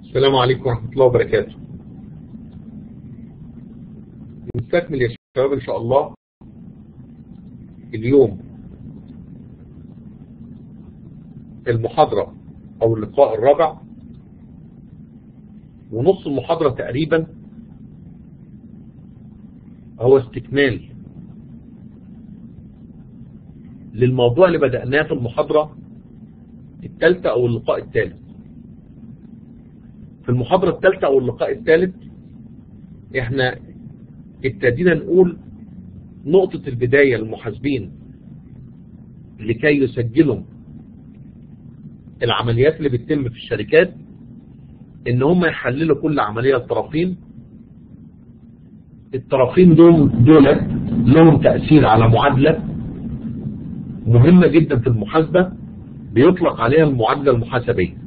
السلام عليكم ورحمة الله وبركاته نستكمل يا شباب إن شاء الله اليوم المحاضرة أو اللقاء الرابع ونص المحاضرة تقريبا هو استكمال للموضوع اللي بدأناه في المحاضرة الثالثة أو اللقاء الثالث في المحاضرة الثالثة أو اللقاء الثالث احنا ابتدينا نقول نقطة البداية للمحاسبين لكي يسجلوا العمليات اللي بتتم في الشركات ان هم يحللوا كل عملية الطرفين الطرفين دول دول لهم تأثير على معادلة مهمة جدا في المحاسبة بيطلق عليها المعادلة المحاسبية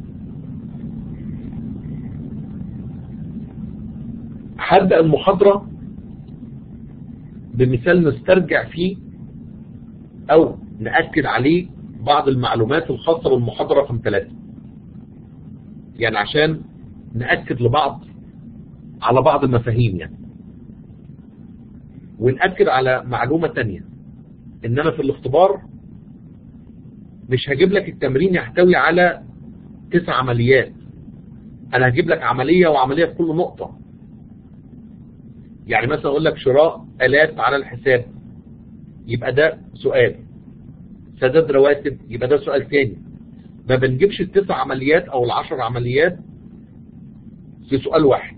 هبدأ المحاضرة بمثال نسترجع فيه او نأكد عليه بعض المعلومات الخاصة بالمحاضرة رقم ثلاثة يعني عشان نأكد لبعض على بعض المفاهيم يعني ونأكد على معلومة تانية ان انا في الاختبار مش هجيب لك التمرين يحتوي على تسع عمليات انا هجيب لك عملية وعملية في كل نقطة يعني مثلا اقول لك شراء الات على الحساب يبقى ده سؤال سداد رواتب يبقى ده سؤال تاني ما بنجيبش التسع عمليات او العشر عمليات في سؤال واحد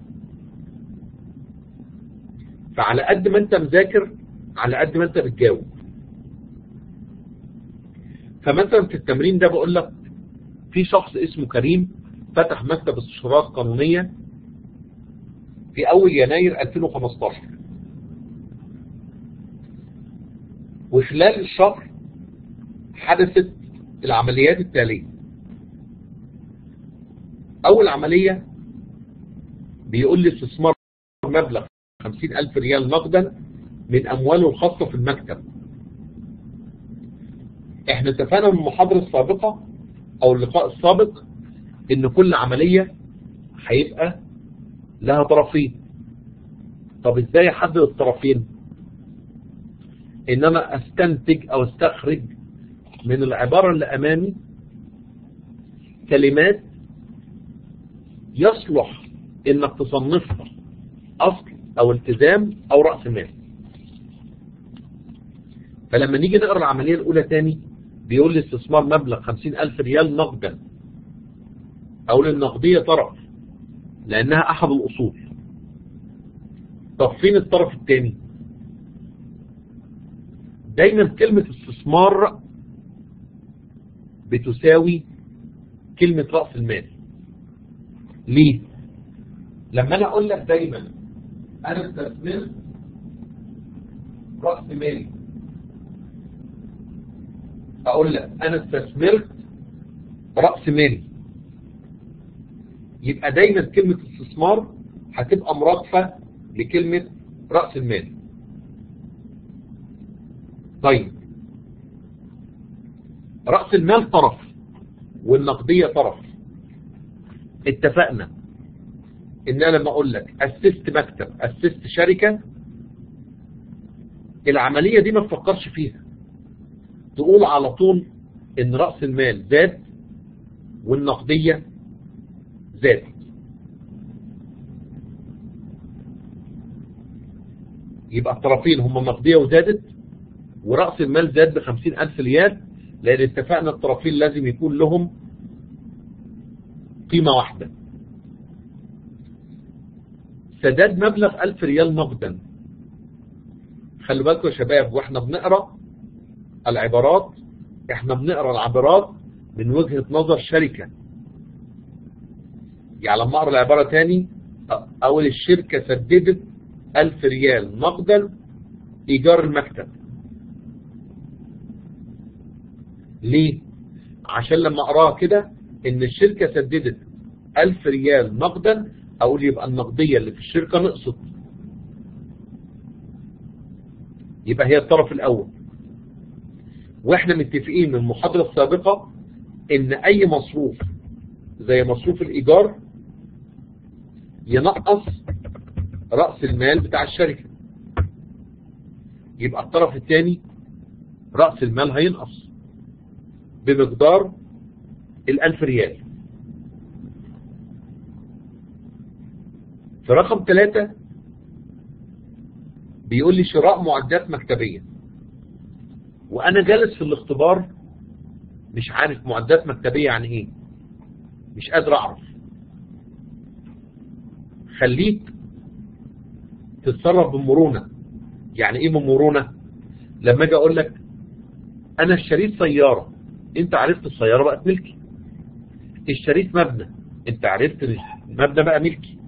فعلى قد ما انت مذاكر على قد ما انت بتجاوب فمثلا في التمرين ده بقول لك في شخص اسمه كريم فتح مكتب استشارات قانونية في اول يناير 2015 وخلال الشهر حدثت العمليات التالية اول عملية بيقول لي استثمار مبلغ 50 ألف ريال نقدا من أمواله الخاصة في المكتب احنا اتفقنا من المحاضرة السابقة او اللقاء السابق ان كل عملية هيبقى لها طرفين طب ازاي احدد الطرفين ان انا استنتج او استخرج من العبارة اللي امامي كلمات يصلح انك تصنفها اصل او التزام او رأس مال فلما نيجي نقرأ العملية الاولى تاني بيقول لي استثمار مبلغ خمسين الف ريال نقدا او للنقدية طرف لانها احد الاصول طب فين الطرف الثاني دايما كلمة استثمار بتساوي كلمة رأس المال ليه لما انا اقول لك دايما انا استثمرت رأس مالي اقول لك انا استثمرت رأس مالي يبقى دايما كلمة استثمار هتبقى مرادفة لكلمة رأس المال طيب رأس المال طرف والنقدية طرف اتفقنا ان انا لما اقول لك اسست مكتب اسست شركة العملية دي ما تفكرش فيها تقول على طول ان رأس المال زاد والنقدية زادت يبقى الطرفين هم النقدية وزادت ورأس المال زاد بخمسين ألف ريال لأن اتفقنا الطرفين لازم يكون لهم قيمة واحدة سداد مبلغ ألف ريال نقدا خلوا بالكم يا شباب واحنا بنقرأ العبارات احنا بنقرأ العبارات من وجهة نظر شركة يعني لما اقرأ العبارة تاني اول الشركة سددت ألف ريال نقدا إيجار المكتب ليه؟ عشان لما أقراها كده إن الشركة سددت ألف ريال نقدا أقول يبقى النقدية اللي في الشركة نقصت يبقى هي الطرف الأول واحنا متفقين من المحاضرة السابقة ان اي مصروف زي مصروف الإيجار ينقص رأس المال بتاع الشركة يبقى الطرف الثاني رأس المال هينقص بمقدار الألف ريال في رقم ثلاثة بيقول لي شراء معدات مكتبية وأنا جالس في الاختبار مش عارف معدات مكتبية يعني ايه مش قادر اعرف خليك تتصرف بمرونة يعني ايه بمرونة لما اجي اقول لك انا اشتريت سيارة انت عرفت السيارة بقت ملكي اشتريت مبنى انت عرفت المبنى بقى ملكي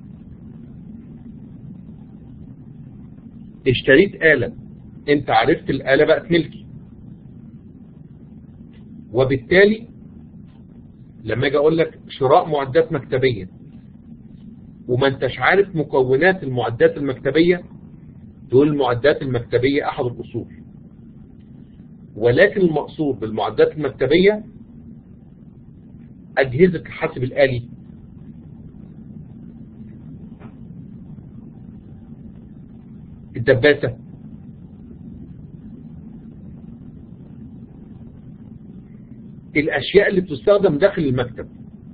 اشتريت آلة انت عرفت الآلة بقت ملكي وبالتالي لما اجي اقول لك شراء معدات مكتبية وما انتش عارف مكونات المعدات المكتبية تقول المعدات المكتبية احد الاصول ولكن المقصود بالمعدات المكتبية اجهزة الحاسب الآلي الدباسة الاشياء اللي بتستخدم داخل المكتب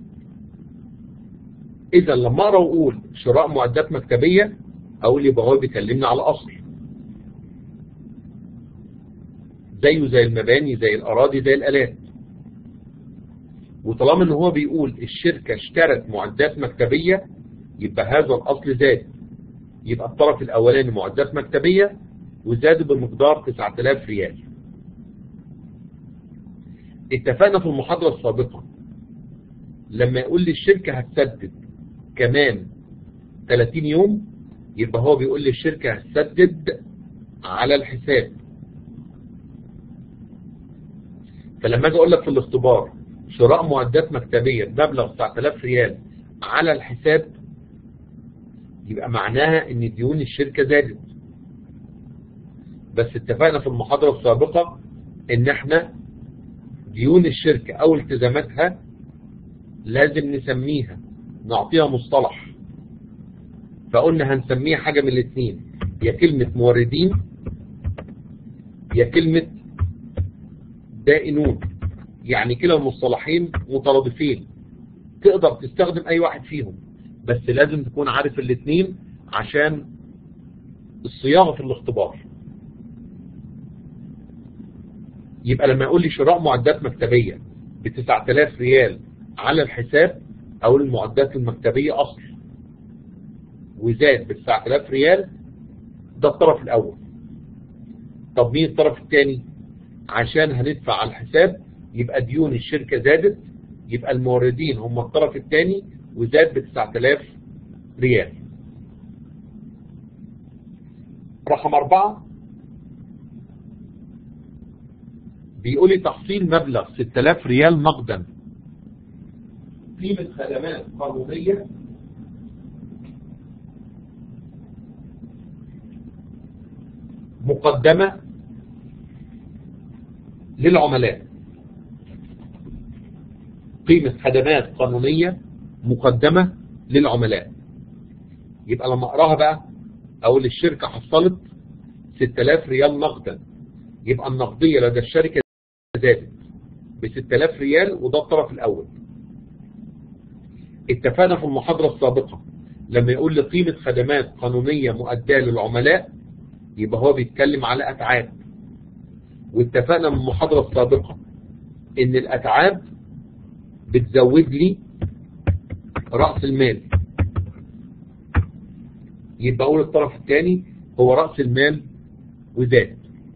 اذا لما اقرا واقول شراء معدات مكتبيه اقول يبقى هو بيكلمني على اصل زيه زي المباني زي الاراضي زي الالات وطالما ان هو بيقول الشركه اشترت معدات مكتبيه يبقى هذا الاصل زاد يبقى الطرف الاولاني معدات مكتبيه وزاد بمقدار 9000 ريال اتفقنا في المحاضرة السابقة لما يقول لي الشركة هتسدد كمان 30 يوم يبقى هو بيقول لي الشركة هتسدد على الحساب فلما اجي اقول لك في الاختبار شراء معدات مكتبية بمبلغ 9000 ريال على الحساب يبقى معناها ان ديون الشركة زادت بس اتفقنا في المحاضرة السابقة ان احنا ديون الشركة او التزاماتها لازم نسميها نعطيها مصطلح فقلنا هنسميها حاجة من الاثنين يا كلمة موردين يا كلمة دائنون يعني كلا المصطلحين مترادفين تقدر تستخدم اي واحد فيهم بس لازم تكون عارف الاثنين عشان الصياغة في الاختبار يبقى لما يقول لي شراء معدات مكتبية ب 9000 ريال على الحساب اقول المعدات المكتبية اصل وزاد ب 9000 ريال ده الطرف الاول طب مين الطرف الثاني عشان هندفع على الحساب يبقى ديون الشركة زادت يبقى الموردين هم الطرف الثاني وزاد ب 9000 ريال رقم أربعة بيقول لي تحصيل مبلغ 6000 ريال نقدا قيمة خدمات قانونية مقدمة للعملاء قيمة خدمات قانونية مقدمة للعملاء يبقى لما اقراها بقى اقول الشركة حصلت 6000 ريال نقدا يبقى النقدية لدى الشركة زادت ب 6000 ريال وده الطرف الاول اتفقنا في المحاضرة السابقة لما يقول لي قيمة خدمات قانونية مؤداة للعملاء يبقى هو بيتكلم على أتعاب واتفقنا من المحاضرة السابقة ان الأتعاب بتزود لي رأس المال يبقى أقول الطرف الثاني هو رأس المال وزاد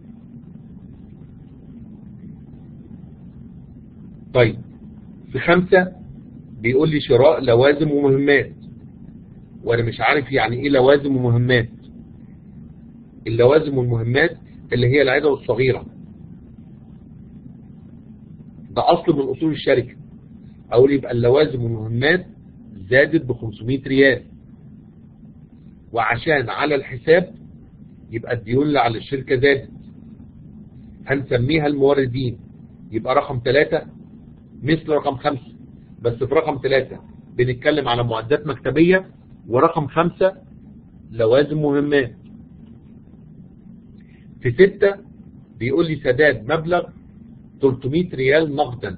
طيب في خمسة بيقول لي شراء لوازم ومهمات وانا مش عارف يعني ايه لوازم ومهمات اللوازم والمهمات اللي هي العدة الصغيرة ده اصل من اصول الشركة اقول يبقى اللوازم والمهمات زادت ب 500 ريال وعشان على الحساب يبقى الديون اللي على الشركة زادت هنسميها الموردين يبقى رقم ثلاثة مثل رقم خمسة بس في رقم ثلاثة بنتكلم على معدات مكتبية ورقم خمسة لوازم مهمات في ستة بيقول لي سداد مبلغ 300 ريال نقدا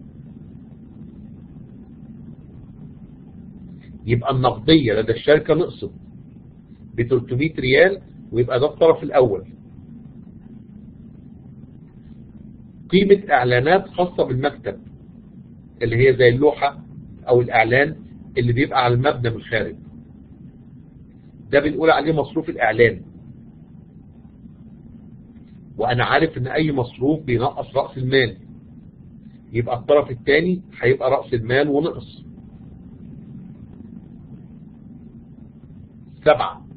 يبقى النقدية لدى الشركة نقصت ب 300 ريال ويبقى ده الطرف الأول قيمة إعلانات خاصة بالمكتب اللي هي زي اللوحة أو الإعلان اللي بيبقى على المبنى من الخارج ده بنقول عليه مصروف الإعلان وأنا عارف إن أي مصروف بينقص رأس المال يبقى الطرف الثاني هيبقى رأس المال ونقص سبعة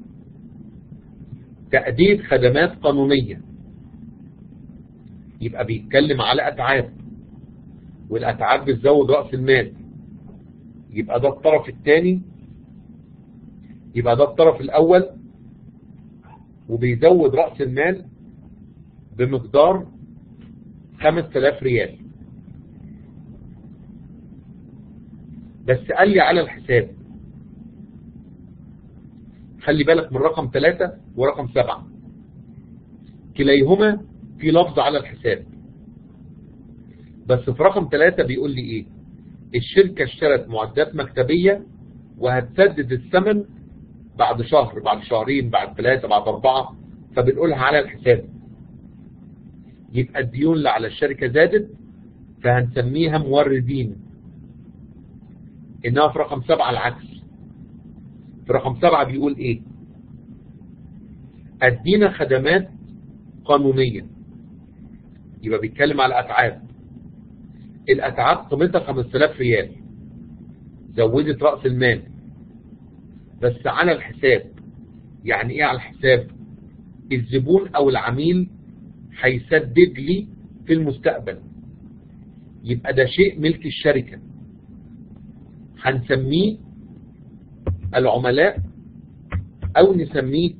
تأدية خدمات قانونية يبقى بيتكلم على أتعاب والأتعاب بتزود رأس المال يبقى ده الطرف الثاني يبقى ده الطرف الأول وبيزود رأس المال بمقدار 5000 ريال بس قال لي على الحساب خلي بالك من رقم 3 ورقم 7 كليهما في لفظ على الحساب بس في رقم 3 بيقول لي ايه الشركة اشترت معدات مكتبية وهتسدد الثمن بعد شهر بعد شهرين بعد ثلاثة بعد أربعة فبنقولها على الحساب يبقى الديون اللي على الشركة زادت فهنسميها موردين إنها في رقم سبعة العكس في رقم سبعة بيقول إيه أدينا خدمات قانونية يبقى بيتكلم على أتعاب الأتعاب قيمتها 5000 ريال زودت رأس المال بس على الحساب يعني ايه على الحساب الزبون او العميل هيسدد لي في المستقبل يبقى ده شيء ملك الشركة هنسميه العملاء او نسميه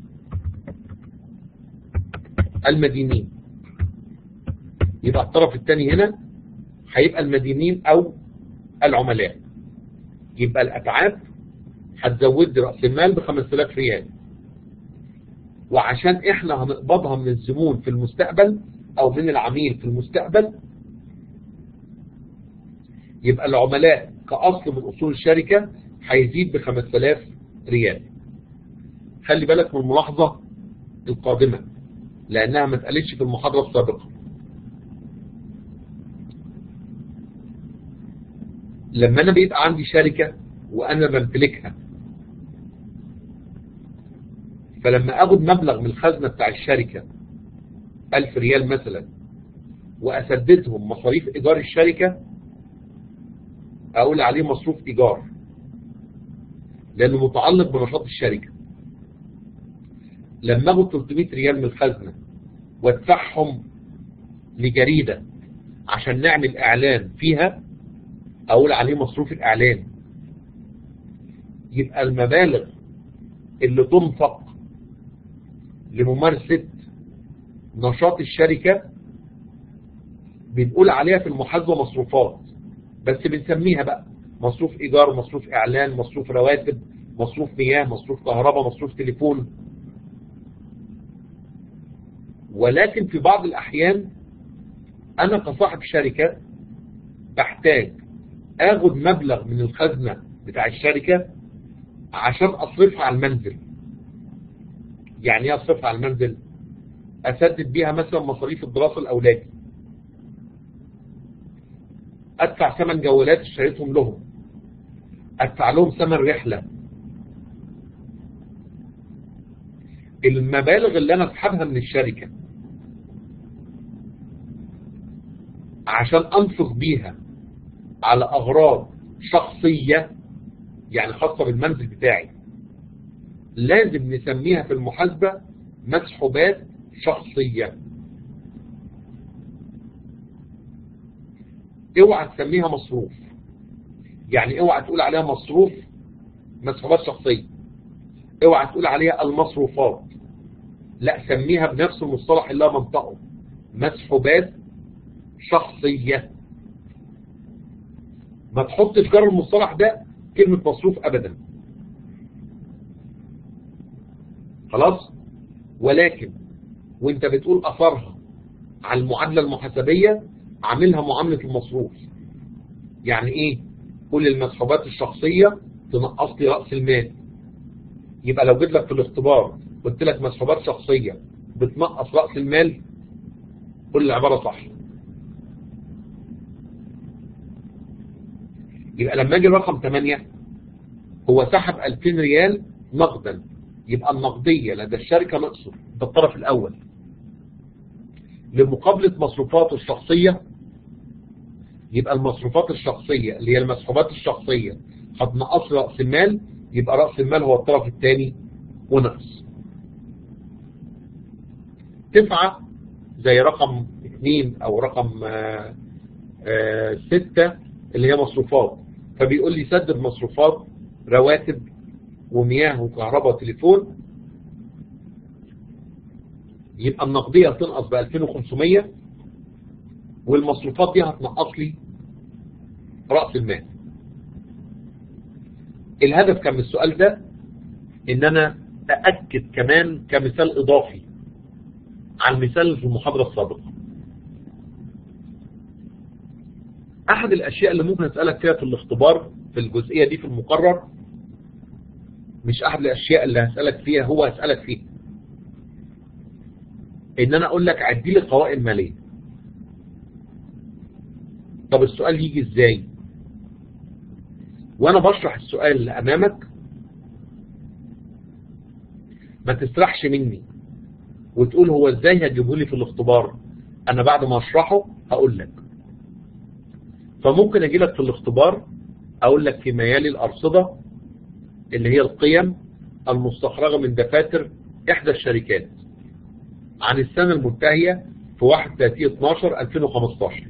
المدينين يبقى الطرف الثاني هنا هيبقى المدينين او العملاء يبقى الاتعاب هتزود رأس المال ب 5000 ريال وعشان احنا هنقبضها من الزبون في المستقبل او من العميل في المستقبل يبقى العملاء كأصل من أصول الشركة هيزيد ب 5000 ريال خلي بالك من الملاحظة القادمة لأنها ما اتقالتش في المحاضرة السابقة لما أنا بيبقى عندي شركة وأنا بمتلكها فلما اخد مبلغ من الخزنة بتاع الشركة ألف ريال مثلا وأسددهم مصاريف إيجار الشركة أقول عليه مصروف إيجار لأنه متعلق بنشاط الشركة لما أخد 300 ريال من الخزنة وادفعهم لجريدة عشان نعمل إعلان فيها أقول عليه مصروف الإعلان يبقى المبالغ اللي تنفق لممارسة نشاط الشركة بنقول عليها في المحاسبة مصروفات بس بنسميها بقى مصروف إيجار مصروف إعلان مصروف رواتب مصروف مياه مصروف كهرباء مصروف تليفون ولكن في بعض الأحيان أنا كصاحب شركة بحتاج اخد مبلغ من الخزنة بتاع الشركة عشان اصرفها على المنزل يعني ايه اصرفها على المنزل اسدد بيها مثلا مصاريف الدراسة الاولادي ادفع ثمن جوالات اشتريتهم لهم ادفع لهم ثمن رحلة المبالغ اللي انا اسحبها من الشركة عشان انفق بيها على اغراض شخصية يعني خاصة بالمنزل بتاعي لازم نسميها في المحاسبة مسحوبات شخصية اوعى تسميها مصروف يعني اوعى تقول عليها مصروف مسحوبات شخصية اوعى تقول عليها المصروفات لا سميها بنفس المصطلح اللي منطقه مسحوبات شخصية ما تحطش جر المصطلح ده كلمة مصروف ابدا خلاص ولكن وانت بتقول اثرها على المعادلة المحاسبية عاملها معاملة المصروف يعني ايه كل المسحوبات الشخصية تنقص لي رأس المال يبقى لو جيت لك في الاختبار قلت لك مسحوبات شخصية بتنقص رأس المال كل العبارة صح يبقى لما اجي رقم 8 هو سحب 2000 ريال نقدا يبقى النقدية لدى الشركة نقصه ده الطرف الأول لمقابلة مصروفاته الشخصية يبقى المصروفات الشخصية اللي هي المسحوبات الشخصية هتنقص رأس المال يبقى رأس المال هو الطرف الثاني ونقص تسعة زي رقم اثنين او رقم آآ آآ ستة اللي هي مصروفات فبيقول لي سدد مصروفات رواتب ومياه وكهرباء وتليفون يبقى النقدية هتنقص ب 2500 والمصروفات دي هتنقص لي رأس المال الهدف كان من السؤال ده ان انا أأكد كمان كمثال اضافي على المثال اللي في المحاضرة السابقة احد الاشياء اللي ممكن اسألك فيها في الاختبار في الجزئية دي في المقرر مش احد الاشياء اللي هسألك فيها هو هسألك فيها ان انا اقول لك عدي لي قوائم مالية طب السؤال يجي ازاي وانا بشرح السؤال اللي امامك ما تسرحش مني وتقول هو ازاي هتجيبه لي في الاختبار انا بعد ما اشرحه هقول لك فممكن اجي لك في الاختبار اقول لك في ميالي الارصدة اللي هي القيم المستخرجة من دفاتر احدى الشركات عن السنة المنتهية في 31 12 2015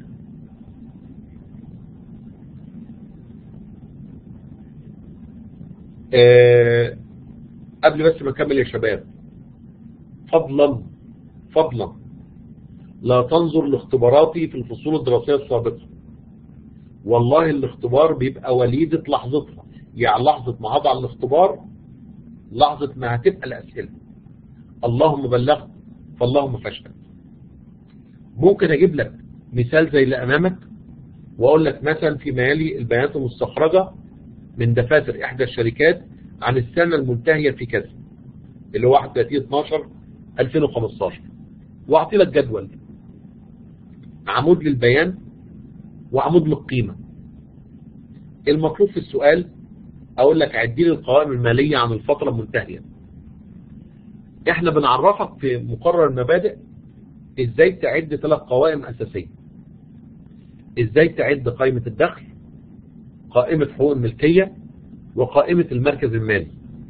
أه قبل بس ما اكمل يا شباب فضلا فضلا لا تنظر لاختباراتي في الفصول الدراسية السابقة والله الاختبار بيبقى وليدة لحظتها يعني لحظة ما هضع الاختبار لحظة ما هتبقى الأسئلة اللهم بلغت فاللهم فاشهد ممكن اجيب لك مثال زي اللي امامك واقول لك مثلا في ميالي البيانات المستخرجة من دفاتر احدى الشركات عن السنة المنتهية في كذا اللي هو 31 12 2015 واعطي لك جدول عمود للبيان وعمود للقيمة المطلوب في السؤال اقول لك عدي لي القوائم المالية عن الفترة المنتهية احنا بنعرفك في مقرر المبادئ ازاي تعد ثلاث قوائم اساسية ازاي تعد قائمة الدخل قائمة حقوق الملكية وقائمة المركز المالي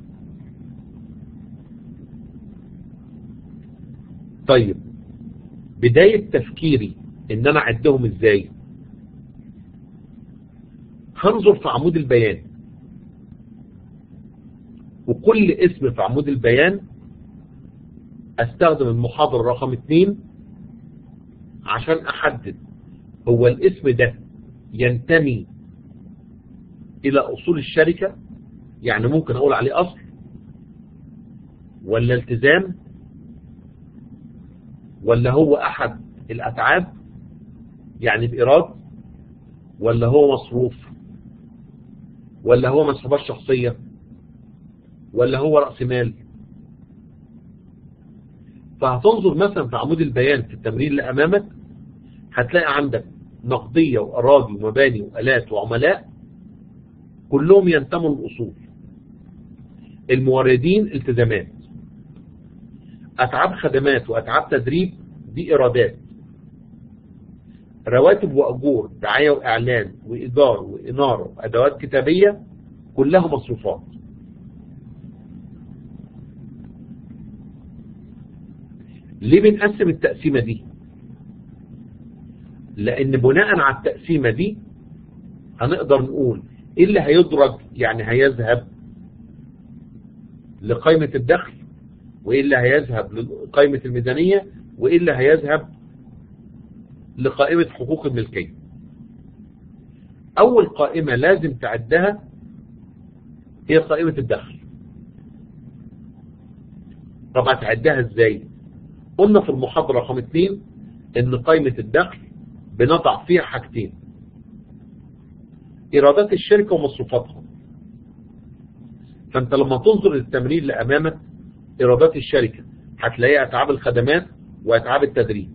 طيب بداية تفكيري ان انا اعدهم ازاي هنظر في عمود البيان وكل اسم في عمود البيان استخدم المحاضر رقم اتنين عشان احدد هو الاسم ده ينتمي الى اصول الشركة يعني ممكن اقول عليه اصل ولا التزام ولا هو احد الاتعاب يعني بإيراد ولا هو مصروف ولا هو مسحوبات شخصية ولا هو رأس مال فهتنظر مثلا في عمود البيان في التمرين اللي أمامك هتلاقي عندك نقدية وأراضي ومباني وآلات وعملاء كلهم ينتموا للأصول الموردين التزامات أتعاب خدمات وأتعاب تدريب دي إيرادات رواتب وأجور دعاية وإعلان وإيجار وإنارة وأدوات كتابية كلها مصروفات ليه بنقسم التقسيمة دي لأن بناء على التقسيمة دي هنقدر نقول إيه اللي هيدرج يعني هيذهب لقائمة الدخل وإيه اللي هيذهب لقائمة الميزانية وإيه اللي هيذهب لقائمة حقوق الملكية اول قائمة لازم تعدها هي قائمة الدخل طب هتعدها ازاي قلنا في المحاضرة رقم 2 ان قائمة الدخل بنضع فيها حاجتين ايرادات الشركة ومصروفاتها فانت لما تنظر للتمرين اللي امامك ايرادات الشركة هتلاقي اتعاب الخدمات واتعاب التدريب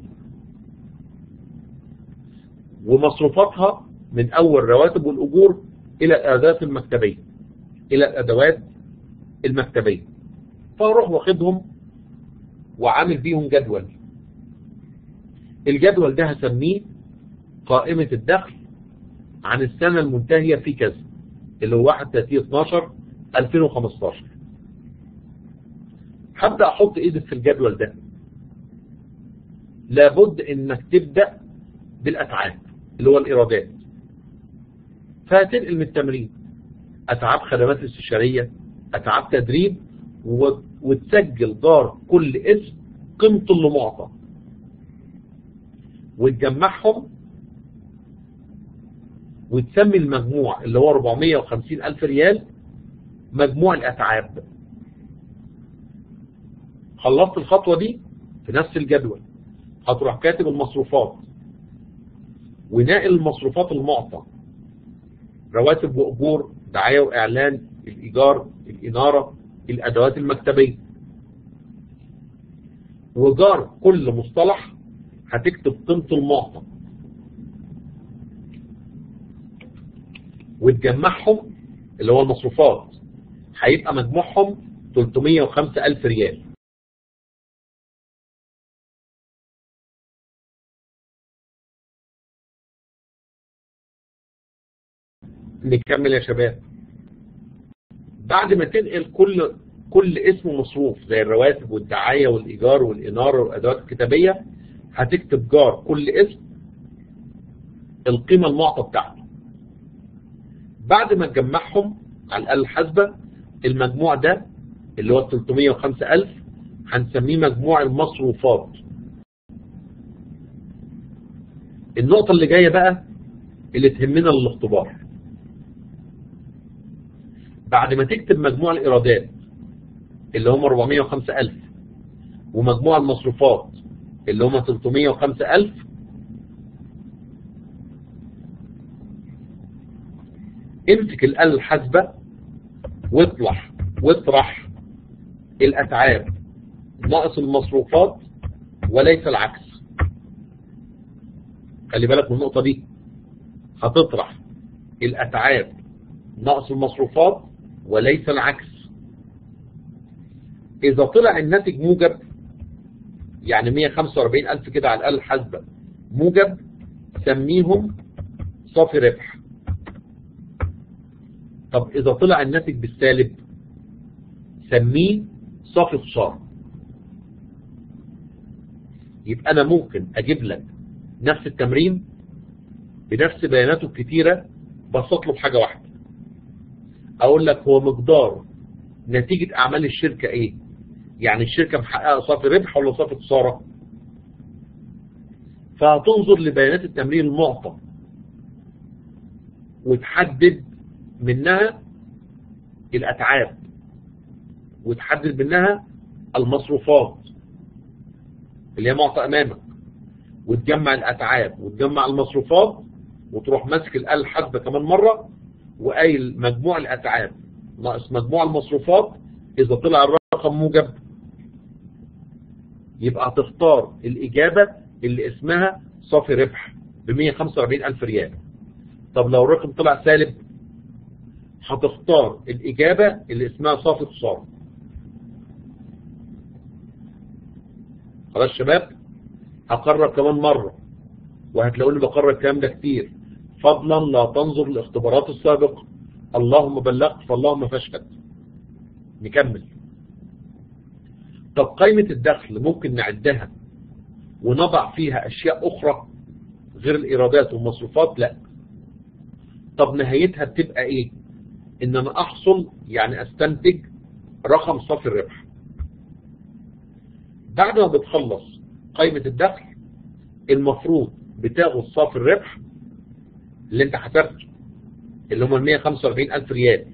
ومصروفاتها من اول رواتب والاجور الى الادوات المكتبية الى الادوات المكتبية فاروح واخدهم وعامل بيهم جدول الجدول ده هسميه قائمة الدخل عن السنة المنتهية في كذا اللي هو 31 12 2015 هبدأ احط ايدي في الجدول ده لابد انك تبدأ بالاتعاب اللي هو الايرادات فهتنقل من التمرين اتعاب خدمات استشارية اتعاب تدريب وتسجل دار كل اسم قيمته اللي معطى وتجمعهم وتسمي المجموع اللي هو 450 ألف ريال مجموع الأتعاب خلصت الخطوة دي في نفس الجدول هتروح كاتب المصروفات وناقل المصروفات المعطى رواتب وأجور دعاية وإعلان الإيجار الإنارة الأدوات المكتبية وجار كل مصطلح هتكتب قيمته المعطى وتجمعهم اللي هو المصروفات هيبقى مجموعهم 305 ألف ريال نكمل يا شباب بعد ما تنقل كل كل اسم مصروف زي الرواتب والدعاية والإيجار والإنارة والأدوات الكتابية هتكتب جار كل اسم القيمة المعطى بتاعته بعد ما تجمعهم على الآلة الحاسبة المجموع ده اللي هو 305 ألف هنسميه مجموع المصروفات النقطة اللي جاية بقى اللي تهمنا للاختبار بعد ما تكتب مجموع الإيرادات اللي هم 405 ألف ومجموع المصروفات اللي هم 305 ألف امسك الآلة الحاسبة واطلع واطرح الأتعاب ناقص المصروفات وليس العكس خلي بالك من النقطة دي هتطرح الأتعاب ناقص المصروفات وليس العكس إذا طلع الناتج موجب يعني 145 ألف كده على الآلة الحاسبة موجب سميهم صافي ربح طب إذا طلع الناتج بالسالب سميه صافي خسارة يبقى أنا ممكن أجيب لك نفس التمرين بنفس بياناته الكتيرة بس أطلب حاجة واحدة أقول لك هو مقدار نتيجة أعمال الشركة إيه يعني الشركة محققة صافي ربح ولا صافي خسارة فهتنظر لبيانات التمرين المعطى وتحدد منها الأتعاب وتحدد منها المصروفات اللي هي معطى أمامك وتجمع الأتعاب وتجمع المصروفات وتروح ماسك الآلة الحاسبة كمان مرة وقايل مجموع الأتعاب ناقص مجموع المصروفات إذا طلع الرقم موجب يبقى هتختار الإجابة اللي اسمها صافي ربح ب 145 ألف ريال طب لو الرقم طلع سالب هتختار الإجابة اللي اسمها صافي خسارة خلاص شباب هقرر كمان مرة وهتلاقوني بقرر الكلام ده كتير فضلا لا تنظر لاختبارات السابقة اللهم بلغت فاللهم فاشهد نكمل طب قائمة الدخل ممكن نعدها ونضع فيها أشياء أخرى غير الإيرادات والمصروفات لا طب نهايتها بتبقى إيه إن أنا أحصل يعني أستنتج رقم صافي الربح بعد ما بتخلص قائمة الدخل المفروض بتاخد صافي الربح اللي انت حسبته اللي هم ال 145 ألف ريال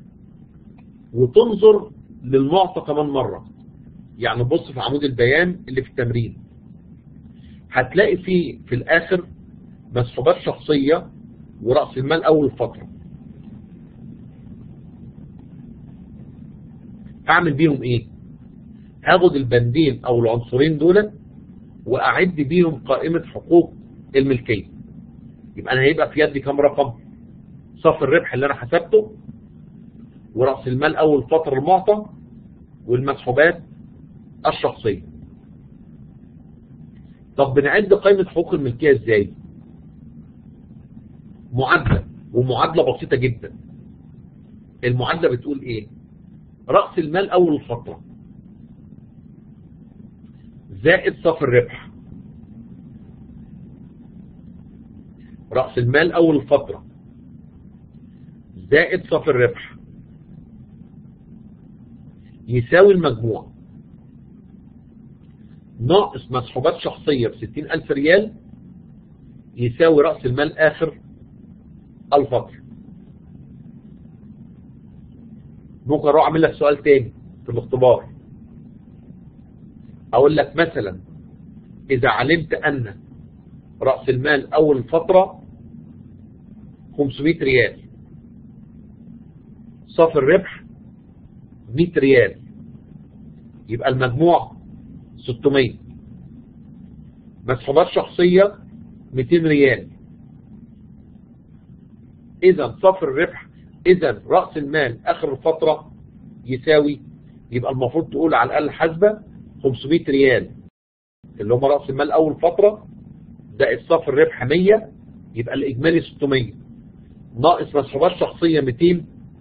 وتنظر للمعطى كمان مرة يعني بص في عمود البيان اللي في التمرين هتلاقي فيه في الآخر مسحوبات شخصية ورأس المال أول فترة هعمل بيهم ايه هاخد البندين او العنصرين دول واعد بيهم قائمة حقوق الملكية يبقى انا هيبقى في يدي كام رقم صف الربح اللي انا حسبته ورأس المال اول فترة المعطى والمسحوبات الشخصية طب بنعد قائمة حقوق الملكية ازاي معادلة ومعادلة بسيطة جدا المعادلة بتقول ايه رأس المال اول الفترة زائد صف الربح رأس المال اول الفترة زائد صف الربح يساوي المجموع ناقص مسحوبات شخصية بستين ألف ريال يساوي رأس المال آخر الفترة ممكن اروح اعمل لك سؤال تاني في الاختبار اقول لك مثلا اذا علمت ان رأس المال اول فترة 500 ريال صافي الربح 100 ريال يبقى المجموع 600 مسحوبات شخصية 200 ريال اذا صافي الربح اذا رأس المال اخر الفترة يساوي يبقى المفروض تقول على الاقل حاسبة 500 ريال اللي هم رأس المال اول فترة زائد صافي الربح 100 يبقى الاجمالي 600 ناقص مسحوبات شخصية 200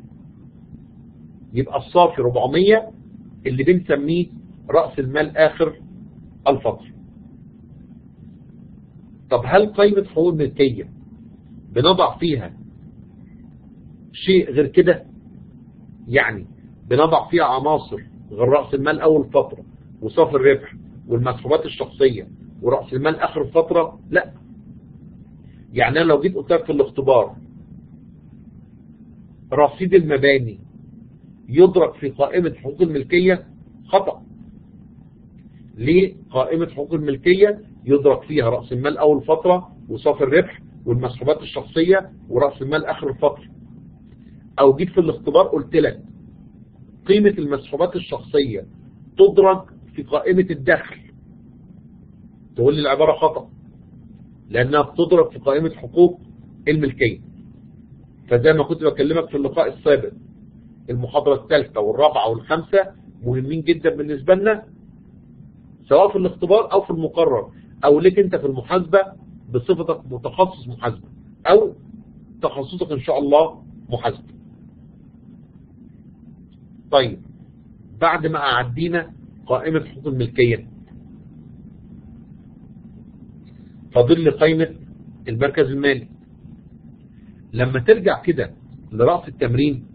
يبقى الصافي 400 اللي بنسميه رأس المال اخر الفترة طب هل قيمة حقوق الملكية بنضع فيها شيء غير كده يعني بنضع فيها عناصر غير رأس المال أول فترة وصافي الربح والمسحوبات الشخصية ورأس المال آخر الفترة لا يعني أنا لو جيت قلت لك في الاختبار رصيد المباني يدرك في قائمة حقوق الملكية خطأ ليه قائمة حقوق الملكية يدرك فيها رأس المال أول فترة وصافي الربح والمسحوبات الشخصية ورأس المال آخر الفترة او جيت في الاختبار قلت لك قيمة المسحوبات الشخصية تدرج في قائمة الدخل تقول لي العبارة خطأ لانها بتدرج في قائمة حقوق الملكية فزي ما كنت بكلمك في اللقاء السابق المحاضرة الثالثة والرابعة والخامسة مهمين جدا بالنسبة لنا سواء في الاختبار او في المقرر او ليك انت في المحاسبة بصفتك متخصص محاسبة او تخصصك ان شاء الله محاسبة طيب بعد ما أعدينا قائمة حقوق الملكية فاضل لي قائمة المركز المالي لما ترجع كده لرأس التمرين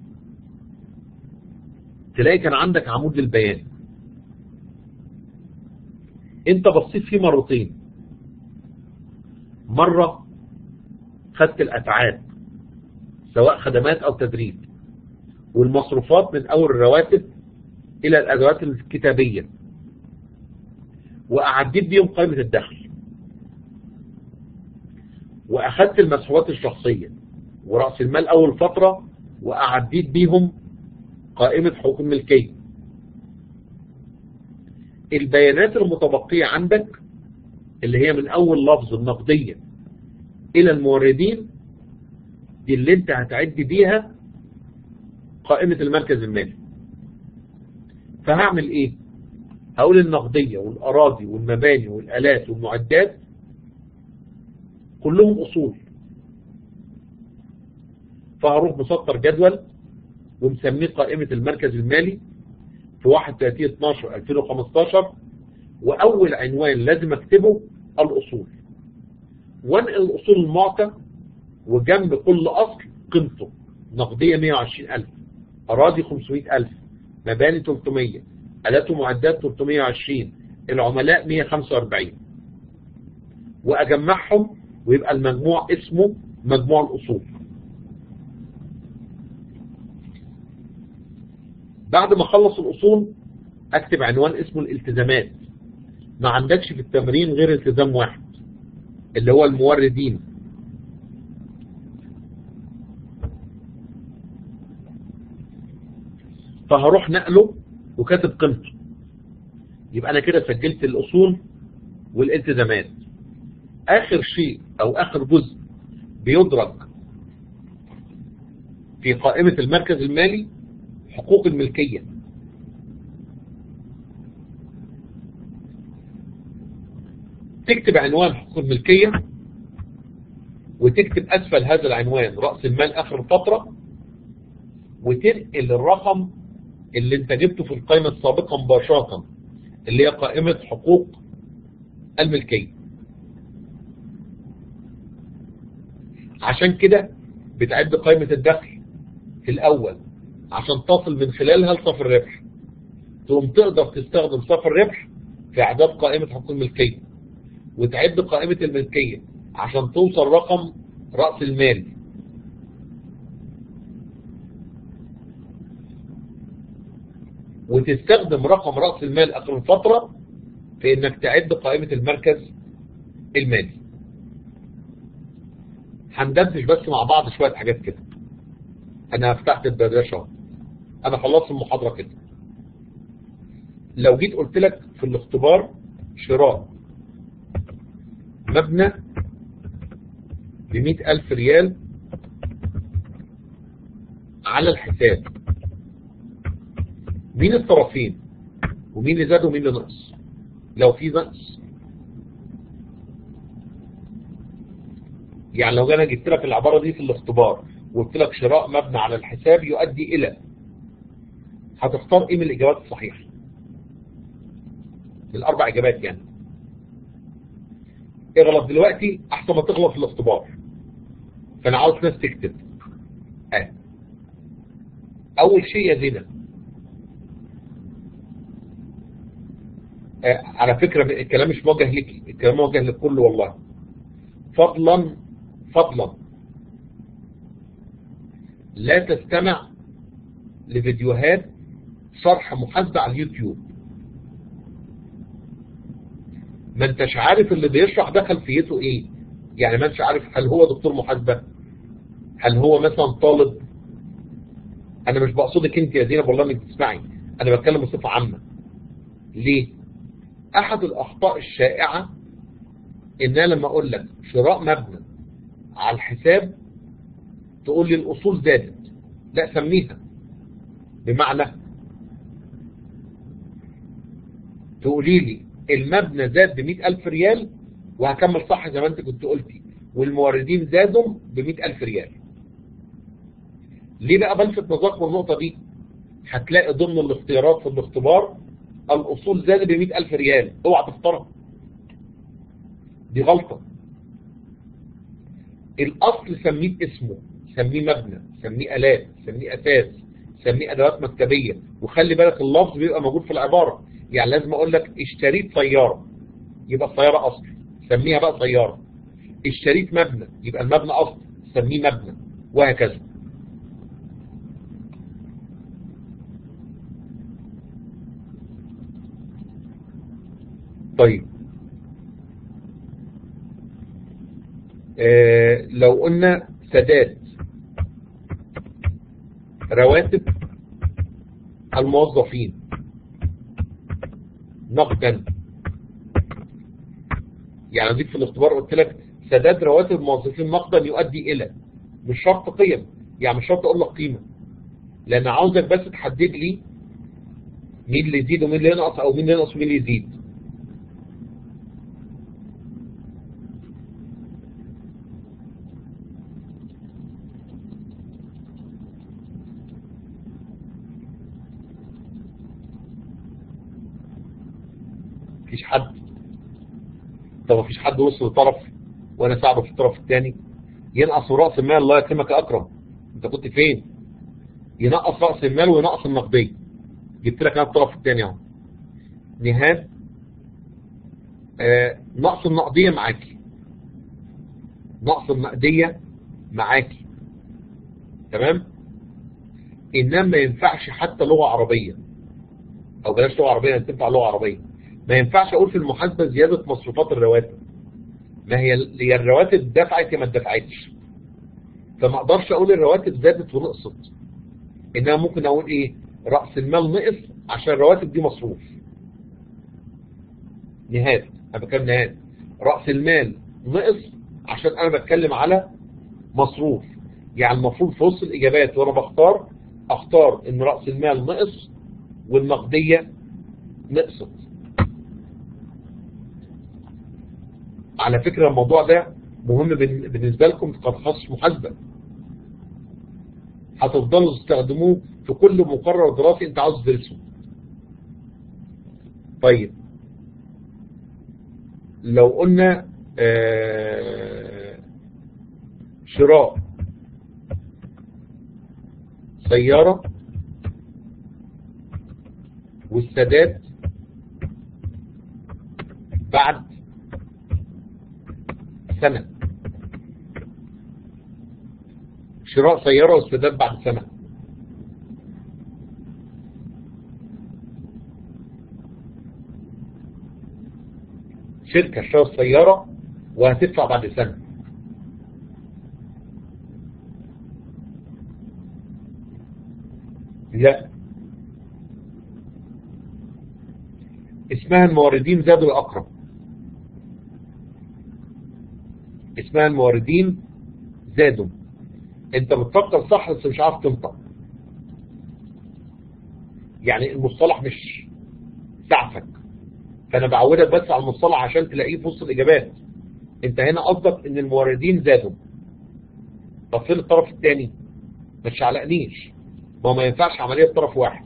تلاقي كان عندك عمود للبيان انت بصيت فيه مرتين مرة خدت الأتعاب سواء خدمات أو تدريب والمصروفات من أول الرواتب إلى الأدوات الكتابية وأعديت بيهم قائمة الدخل وأخذت المسحوبات الشخصية ورأس المال أول فترة وأعديت بيهم قائمة حقوق الملكية البيانات المتبقية عندك اللي هي من أول لفظ النقدية إلى الموردين دي اللي انت هتعد بيها قائمة المركز المالي فهعمل ايه هقول النقدية والأراضي والمباني والآلات والمعدات كلهم أصول فهروح مسطر جدول ومسميه قائمة المركز المالي في 31 12 2015 وأول عنوان لازم أكتبه الأصول وانقل الأصول المعطى وجنب كل أصل قيمته نقدية 120000 أراضي 500000 مباني 300 آلات ومعدات 320 العملاء 145 وأجمعهم ويبقى المجموع اسمه مجموع الأصول بعد ما اخلص الاصول اكتب عنوان اسمه الالتزامات ما عندكش في التمرين غير التزام واحد اللي هو الموردين فهروح نقله وكاتب قيمته يبقى انا كده سجلت الاصول والالتزامات اخر شيء او اخر جزء بيدرج في قائمة المركز المالي حقوق الملكية تكتب عنوان حقوق الملكية وتكتب أسفل هذا العنوان رأس المال آخر الفترة وتنقل الرقم اللي انت جبته في القائمة السابقة مباشرة اللي هي قائمة حقوق الملكية عشان كده بتعد قائمة الدخل في الأول عشان تصل من خلالها لصف الربح تقوم تقدر تستخدم صف الربح في إعداد قائمة حقوق الملكية وتعد قائمة الملكية عشان توصل رقم رأس المال وتستخدم رقم رأس المال آخر الفترة في انك تعد قائمة المركز المالي هندردش بس مع بعض شوية حاجات كده انا فتحت الدردشه اهو انا خلصت المحاضرة كده لو جيت قلت لك في الاختبار شراء مبنى بمئة ألف ريال على الحساب مين الطرفين ومين اللي زاد ومين اللي نقص لو في نقص يعني لو انا جبت لك العبارة دي في الاختبار وقلت لك شراء مبنى على الحساب يؤدي الى هتختار ايه من الاجابات الصحيحة الاربع اجابات يعني اغلط دلوقتي احسن ما تغلط في الاختبار فانا عاوز ناس تكتب اه اول شيء يا زينب آه على فكرة الكلام مش موجه لك الكلام موجه للكل والله فضلا فضلا لا تستمع لفيديوهات شرح محاسبة على اليوتيوب ما انتش عارف اللي بيشرح ده خلفيته ايه يعني ما انتش عارف هل هو دكتور محاسبة هل هو مثلا طالب انا مش بقصدك انت يا زينب والله انك تسمعي انا بتكلم بصفة عامة ليه احد الاخطاء الشائعة ان انا لما اقول لك شراء مبنى على الحساب تقول لي الاصول زادت لا سميها بمعنى تقولي لي المبنى زاد ب ألف ريال وهكمل صح زي ما انت كنت قلتي والموردين زادوا ب ألف ريال ليه بقى بلفت نظرك من النقطة دي هتلاقي ضمن الاختيارات في الاختبار الأصول زادت ب ألف ريال اوعى تختارها دي غلطة الأصل سميه اسمه سميه مبنى سميه آلات سميه أساس سميه أدوات مكتبية وخلي بالك اللفظ بيبقى موجود في العبارة يعني لازم أقول لك اشتريت سيارة يبقى السيارة أصل سميها بقى سيارة اشتريت مبنى يبقى المبنى أصل سميه مبنى وهكذا طيب آه لو قلنا سداد رواتب الموظفين نقدا يعني ديك في الاختبار قلت لك سداد رواتب الموظفين نقدا يؤدي الى مش شرط قيم يعني مش شرط اقول لك قيمه لان عاوزك بس تحدد لي مين اللي يزيد ومين اللي ينقص او مين اللي ينقص ومين اللي يزيد مفيش حد طب مفيش حد وصل لطرف وانا ساعده في الطرف الثاني ينقص رأس المال الله يكرمك اكرم انت كنت فين ينقص رأس المال وينقص النقدية جبت لك انا الطرف الثاني اهو نهاد آه نقص النقدية معاكي نقص النقدية معاكي تمام انما ما ينفعش حتى لغة عربية او بلاش لغة عربية تنفع لغة عربية ما ينفعش اقول في المحاسبة زيادة مصروفات الرواتب ما هي هي الرواتب دفعت يا ما اتدفعتش فما اقدرش اقول الرواتب زادت ونقصت انما ممكن اقول ايه رأس المال نقص عشان الرواتب دي مصروف نهاية انا بتكلم نهاية رأس المال نقص عشان انا بتكلم على مصروف يعني المفروض في وسط الاجابات وانا بختار اختار ان رأس المال نقص والنقدية نقصت على فكرة الموضوع ده مهم بالنسبة لكم كتخصص محاسبة هتفضلوا تستخدموه في كل مقرر دراسي انت عاوز تدرسه طيب لو قلنا آه شراء سيارة والسداد بعد سنة شراء سيارة والسداد بعد سنة شركة اشترت سيارة وهتدفع بعد سنة لا اسمها الموردين زادوا الأقرب اسمها الموردين زادوا انت بتفكر صح بس مش عارف تنطق يعني المصطلح مش سعفك فانا بعودك بس على المصطلح عشان تلاقيه في وسط الاجابات انت هنا قصدك ان الموردين زادوا طب فين الطرف الثاني ما تشعلقنيش ما ما ينفعش عمليه طرف واحد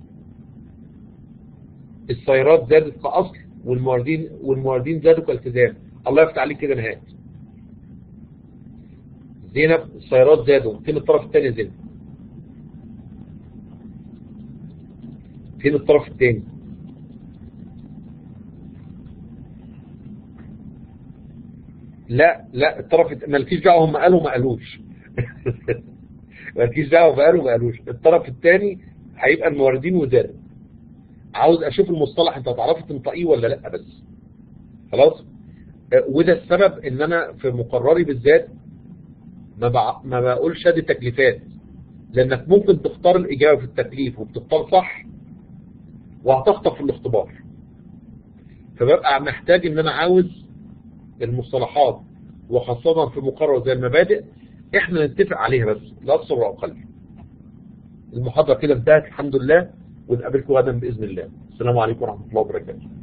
السيارات زادت كاصل والموردين والموردين زادوا كالتزام الله يفتح عليك كده نهايه زينب السيارات زادوا فين الطرف الثاني زينب فين الطرف الثاني لا لا الطرف مالكيش دعوه هم قالوا ما قالوش مالكيش دعوه قالوا ما قالوش الطرف الثاني هيبقى الموردين وزاد عاوز اشوف المصطلح انت هتعرفي تنطقيه ولا لا بس خلاص وده السبب ان انا في مقرري بالذات ما بع... ما بقولش ادي تكليفات لانك ممكن تختار الاجابه في التكليف وبتختار صح وهتخطف في الاختبار فببقى محتاج ان انا عاوز المصطلحات وخاصة في مقرر زي المبادئ احنا نتفق عليها بس لا اكثر ولا اقل المحاضرة كده انتهت الحمد لله ونقابلكم غدا بإذن الله السلام عليكم ورحمة الله وبركاته